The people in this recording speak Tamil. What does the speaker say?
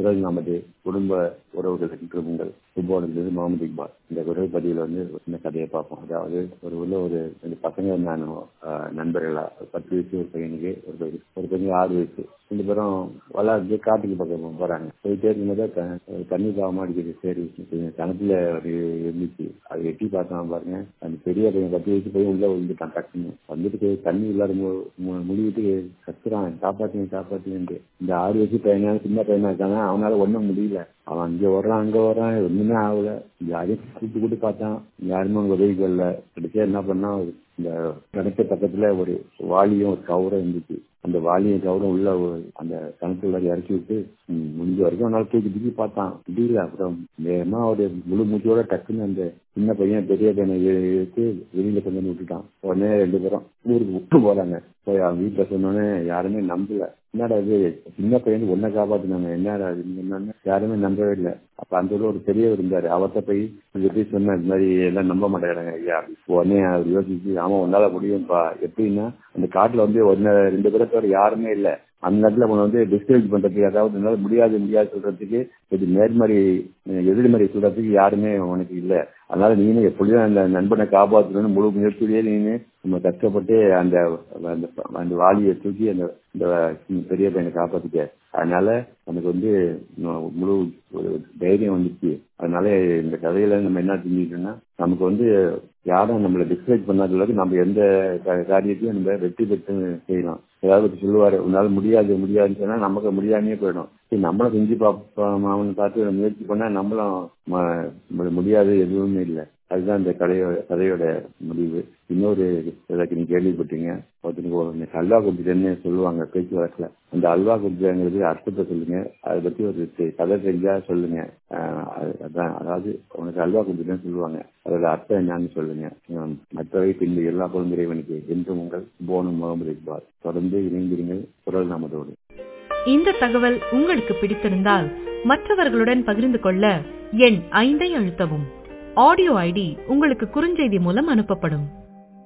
குரல் நமது குடும்ப உறவுகள் என்று உங்கள் சுப்போனது முகமது இக்பால் இந்த குரல் பதிவில் வந்து ஒரு சின்ன கதையை பார்ப்போம் அதாவது ஒரு உள்ள ஒரு ரெண்டு பசங்க இருந்தாங்க ஆஹ், நண்பர்களா ஒரு பத்து வயசு ஒரு பையனுக்கு ஒரு பையன் ஒரு பையனுக்கு ஆறு வயசு ரெண்டு பேரும் விளாண்டு காட்டுக்கு பக்கம் போறாங்க போயிட்டே இருக்கும்போது த- தண்ணி தாகமா அடிக்குது சரி கொஞ்சம் கணத்துல ஒரு இருந்துச்சு அது எட்டி பார்த்தான் பாருங்க அந்த பெரிய பையன் பத்து வயசு போய் உள்ள விழுந்துட்டான் டக்குன்னு வந்துட்டு தண்ணி இல்லாத மு- மு- முழுகிட்டு கத்துறான் காப்பாத்துங்க காப்பாத்துங்கன்ட்டு இந்த ஆறு வயசு பையனா சின்ன பையனா இருக்காங்க அவனால ஒண்ணும் முடியல அவன் அங்க வர்றான் அங்க வர்றான் ஒண்ணுமே ஆகல யாரையும் கூப்பிட்டு கூப்பிட்டு பார்த்தான் யாருமே அவங்க உதவி கொள்ள கடைசியா என்ன பண்ணா இந்த கிணத்து பக்கத்துல ஒரு வாளியும் ஒரு கவரும் இருந்துச்சு அந்த வாளியும் கவரும் உள்ள ஒரு- அந்த கிணத்துல இறக்கி விட்டு ம், முடிஞ்ச வரைக்கும் அவனால தூக்கி தூக்கி பார்த்தான் முடியல அப்புறம் வேகமா ஒரு முழு மூச்சோட டக்குன்னு அந்த சின்ன பையன் பெரிய பையனை இழு- இழுத்து வெளியில கொண்டு வந்து விட்டுட்டான் உடனே ரெண்டு பேரும் ஊருக்கு விட்டு போறாங்க போய் அவன் வீட்டுல சொன்னோன்னே யாருமே நம்பல என்னடா இது சின்ன பையன் ஒன்ன காப்பாத்தினாங்க என்னடா இது என்னன்னு யாருமே நம்பவே இல்லை அப்ப அந்த ஊர்ல ஒரு பெரியவர் இருந்தாரு அவர்கிட்ட போய் இது எப்படி சொன்ன இது மாதிரி எல்லாம் நம்ப மாட்டேங்கிறாங்க ஐயா உடனே அவர் யோசிச்சு ஆமா உன்னால முடியும்ப்பா எப்படின்னா அந்த காட்டுல வந்து ஒன்னு ரெண்டு பேரை தவிர யாருமே இல்ல அந்த நேரத்துல உன்னை வந்து டிஸ்கரேஜ் பண்றதுக்கு அதாவது என்னால முடியாது முடியாது சொல்றதுக்கு இது நேர்மறை அஹ், எதிர்மறை சொல்றதுக்கு யாருமே உனக்கு இல்ல அதனால நீனு எப்படியும் அந்த நண்பனை காப்பாற்றணும்னு முழு முயற்சியிலேயே நீனு நம்ம கஷ்டப்பட்டு அந்த அந்த அந்த வாளியை தூக்கி அந்த இந்த பெரிய பையனை காப்பாத்திக்க அதனால நமக்கு வந்து இன்னும் முழு ஒரு தைரியம் வந்துச்சு அதனால இந்த கதையில நம்ம என்ன செஞ்சுக்கிட்டோம்னா நமக்கு வந்து யாரும் நம்மளை டிஸ்கரேஜ் பண்ணாத அளவுக்கு நம்ம எந்த கா- காரியத்தையும் நம்ம வெற்றி பெற்று செய்யலாம் ஏதாவது ஒருத்தர் சொல்லுவாரு உன்னால முடியாது முடியாதுன்னு சொன்னா நமக்கு முடியாமையே போயிடும் சரி நம்மளும் செஞ்சு பார்ப்போம் அவனை பார்த்து முயற்சி பண்ணா நம்மளும் ம- நம்மளுக்கு முடியாது எதுவுமே இல்லை அதுதான் இந்த கதையோட கதையோட முடிவு இன்னொரு இதற்கு நீங்க கேள்விப்பட்டீங்க ஒருத்தனுக்கு ஒரு அல்வா குடிச்சேன்னு சொல்லுவாங்க பேச்சு வழக்குல அந்த அல்வா குடிச்சாங்கிறது அர்த்தத்தை சொல்லுங்க அதை பத்தி ஒரு தெ- கதை தெரிஞ்சா சொல்லுங்க ஆஹ் அது- அதான் அதாவது உனக்கு அல்வா குடிச்சேன்னு சொல்லுவாங்க அதோட அர்த்தம் என்னன்னு சொல்லுங்க ஆஹ் மற்றவை பின்பு எல்லா குழந்தைவனுக்கு என்றும் உங்கள் போனும் முகமது இக்பால் தொடர்ந்து இணைந்திருங்கள் குரல் நமதோடு இந்த தகவல் உங்களுக்கு பிடித்திருந்தால் மற்றவர்களுடன் பகிர்ந்து கொள்ள எண் ஐந்தை அழுத்தவும் ஆடியோ ஐடி உங்களுக்கு குறுஞ்செய்தி மூலம் அனுப்பப்படும்